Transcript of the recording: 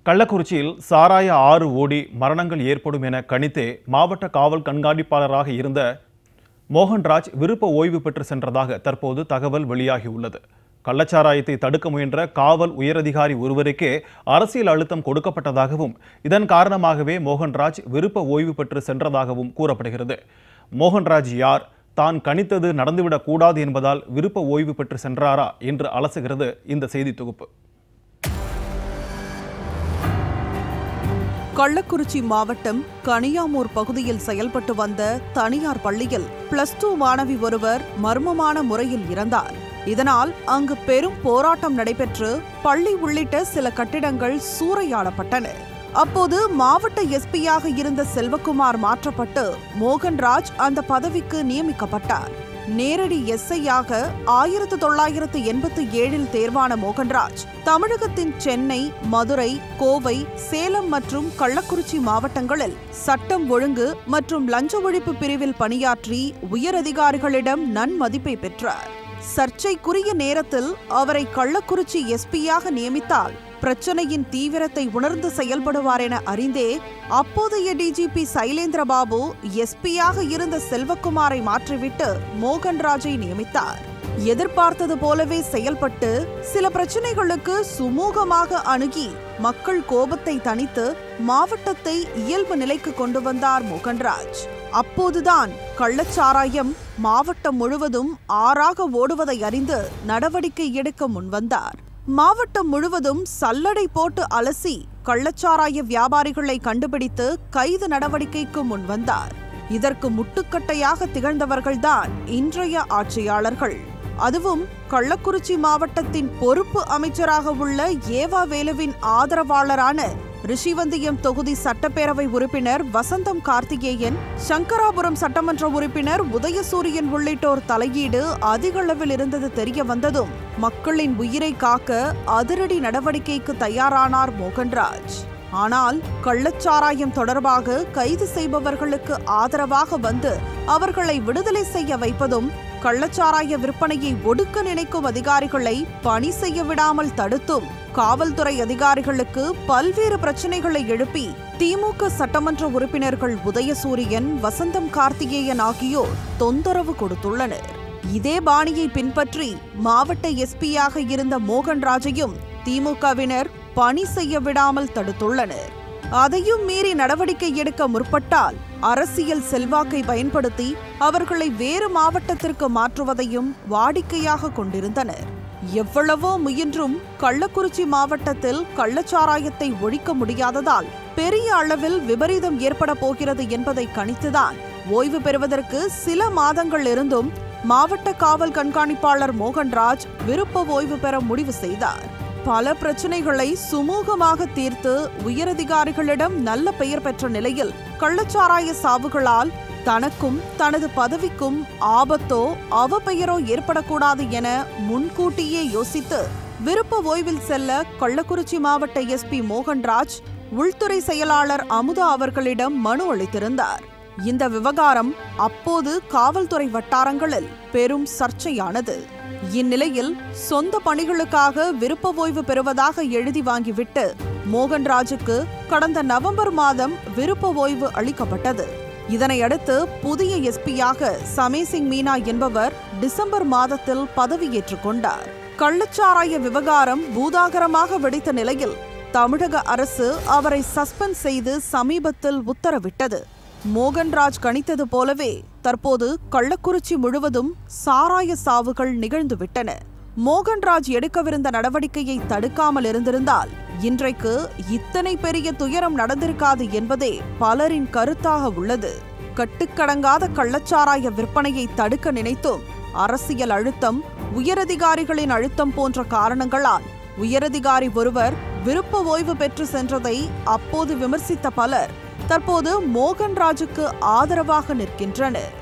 கள்ளக்குறிச்சியில் சாராய ஆறு ஓடி மரணங்கள் ஏற்படும் என கணித்தே மாவட்ட காவல் கண்காணிப்பாளராக இருந்த மோகன்ராஜ் விருப்ப ஓய்வு பெற்று சென்றதாக தற்போது தகவல் வெளியாகியுள்ளது கள்ளச்சாராயத்தை தடுக்க முயன்ற காவல் உயரதிகாரி ஒருவருக்கே அரசியல் அழுத்தம் கொடுக்கப்பட்டதாகவும் இதன் காரணமாகவே மோகன்ராஜ் விருப்ப ஓய்வு பெற்று சென்றதாகவும் கூறப்படுகிறது மோகன்ராஜ் யார் தான் கணித்தது நடந்துவிடக் கூடாது என்பதால் விருப்ப ஓய்வு பெற்று சென்றாரா என்று அலசுகிறது இந்த செய்தி தொகுப்பு கள்ளக்குறிச்சி மாவட்டம் கனியாமூர் பகுதியில் செயல்பட்டு வந்த தனியார் பள்ளியில் பிளஸ் டூ மாணவி ஒருவர் மர்மமான முறையில் இறந்தார் இதனால் அங்கு பெரும் போராட்டம் நடைபெற்று பள்ளி உள்ளிட்ட சில கட்டிடங்கள் சூறையாடப்பட்டன அப்போது மாவட்ட எஸ்பியாக இருந்த செல்வகுமார் மாற்றப்பட்டு மோகன்ராஜ் அந்த பதவிக்கு நியமிக்கப்பட்டார் நேரடி எஸ்ஐயாக ஆயிரத்து தொள்ளாயிரத்து எண்பத்தி ஏழில் தேர்வான மோகன்ராஜ் தமிழகத்தின் சென்னை மதுரை கோவை சேலம் மற்றும் கள்ளக்குறிச்சி மாவட்டங்களில் சட்டம் ஒழுங்கு மற்றும் லஞ்ச ஒழிப்பு பிரிவில் பணியாற்றி உயரதிகாரிகளிடம் நன்மதிப்பை பெற்றார் சர்ச்சைக்குரிய நேரத்தில் அவரை கள்ளக்குறிச்சி எஸ்பியாக நியமித்தால் பிரச்சனையின் தீவிரத்தை உணர்ந்து செயல்படுவார் என அறிந்தே அப்போதைய டிஜிபி சைலேந்திரபாபு எஸ்பியாக இருந்த செல்வகுமாரை மாற்றிவிட்டு மோகன்ராஜை நியமித்தார் எதிர்பார்த்தது போலவே செயல்பட்டு சில பிரச்சனைகளுக்கு சுமூகமாக அணுகி மக்கள் கோபத்தை தணித்து மாவட்டத்தை இயல்பு நிலைக்கு கொண்டு வந்தார் மோகன்ராஜ் அப்போதுதான் கள்ளச்சாராயம் மாவட்டம் முழுவதும் ஆறாக ஓடுவதை அறிந்து நடவடிக்கை எடுக்க முன்வந்தார் மாவட்டம் முழுவதும் சல்லடை போட்டு அலசி கள்ளச்சாராய வியாபாரிகளை கண்டுபிடித்து கைது நடவடிக்கைக்கு முன்வந்தார் இதற்கு முட்டுக்கட்டையாக திகழ்ந்தவர்கள்தான் இன்றைய ஆட்சியாளர்கள் அதுவும் கள்ளக்குறிச்சி மாவட்டத்தின் பொறுப்பு அமைச்சராக உள்ள ஏவா வேலுவின் ஆதரவாளரான ரிஷிவந்தியம் தொகுதி சட்டப்பேரவை உறுப்பினர் வசந்தம் கார்த்திகேயன் சங்கராபுரம் சட்டமன்ற உறுப்பினர் உதயசூரியன் உள்ளிட்டோர் தலையீடு அதிக அளவில் இருந்தது தெரிய வந்ததும் மக்களின் உயிரை காக்க அதிரடி நடவடிக்கைக்கு தயாரானார் மோகன்ராஜ் ஆனால் கள்ளச்சாராயம் தொடர்பாக கைது செய்பவர்களுக்கு ஆதரவாக வந்து அவர்களை விடுதலை செய்ய வைப்பதும் கள்ளச்சாராய விற்பனையை ஒடுக்க நினைக்கும் அதிகாரிகளை பணி செய்ய விடாமல் தடுத்தும் காவல்துறை அதிகாரிகளுக்கு பல்வேறு பிரச்சனைகளை எழுப்பி திமுக சட்டமன்ற உறுப்பினர்கள் உதயசூரியன் வசந்தம் கார்த்திகேயன் ஆகியோர் தொந்தரவு கொடுத்துள்ளனர் இதே பாணியை பின்பற்றி மாவட்ட எஸ்பியாக இருந்த மோகன்ராஜையும் திமுகவினர் பணி செய்ய விடாமல் தடுத்துள்ளனர் அதையும் மீறி நடவடிக்கை எடுக்க முற்பட்டால் அரசியல் செல்வாக்கை பயன்படுத்தி அவர்களை வேறு மாவட்டத்திற்கு மாற்றுவதையும் வாடிக்கையாக கொண்டிருந்தனர் எவ்வளவோ முயன்றும் கள்ளக்குறிச்சி மாவட்டத்தில் கள்ளச்சாராயத்தை ஒழிக்க முடியாததால் பெரிய அளவில் விபரீதம் ஏற்பட போகிறது என்பதை கணித்துதான் ஓய்வு பெறுவதற்கு சில மாதங்கள் இருந்தும் மாவட்ட காவல் கண்காணிப்பாளர் மோகன்ராஜ் விருப்ப ஓய்வு பெற முடிவு செய்தார் பல பிரச்சனைகளை சுமூகமாக தீர்த்து உயரதிகாரிகளிடம் நல்ல பெயர் பெற்ற நிலையில் கள்ளச்சாராய சாவுகளால் தனக்கும் தனது பதவிக்கும் ஆபத்தோ அவப்பெயரோ ஏற்படக்கூடாது என முன்கூட்டியே யோசித்து விருப்ப ஓய்வில் செல்ல கள்ளக்குறிச்சி மாவட்ட எஸ்பி மோகன்ராஜ் உள்துறை செயலாளர் அமுதா அவர்களிடம் மனு அளித்திருந்தார் இந்த விவகாரம் அப்போது காவல்துறை வட்டாரங்களில் பெரும் சர்ச்சையானது இந்நிலையில் சொந்த பணிகளுக்காக விருப்ப ஓய்வு பெறுவதாக எழுதி வாங்கிவிட்டு மோகன்ராஜுக்கு கடந்த நவம்பர் மாதம் விருப்ப ஓய்வு அளிக்கப்பட்டது இதனையடுத்து புதிய எஸ்பியாக சமேசிங் மீனா என்பவர் டிசம்பர் மாதத்தில் பதவியேற்றுக் கொண்டார் கள்ளச்சாராய விவகாரம் பூதாகரமாக வெடித்த நிலையில் தமிழக அரசு அவரை சஸ்பெண்ட் செய்து சமீபத்தில் உத்தரவிட்டது மோகன்ராஜ் கணித்தது போலவே தற்போது கள்ளக்குறிச்சி முழுவதும் சாராய சாவுகள் நிகழ்ந்துவிட்டன மோகன்ராஜ் எடுக்கவிருந்த நடவடிக்கையை தடுக்காமல் இருந்திருந்தால் இன்றைக்கு இத்தனை பெரிய துயரம் நடந்திருக்காது என்பதே பலரின் கருத்தாக உள்ளது கட்டுக்கடங்காத கள்ளச்சாராய விற்பனையை தடுக்க நினைத்தும் அரசியல் அழுத்தம் உயரதிகாரிகளின் அழுத்தம் போன்ற காரணங்களால் உயரதிகாரி ஒருவர் விருப்ப ஓய்வு பெற்று சென்றதை அப்போது விமர்சித்த பலர் தற்போது மோகன்ராஜுக்கு ஆதரவாக நிற்கின்றனர்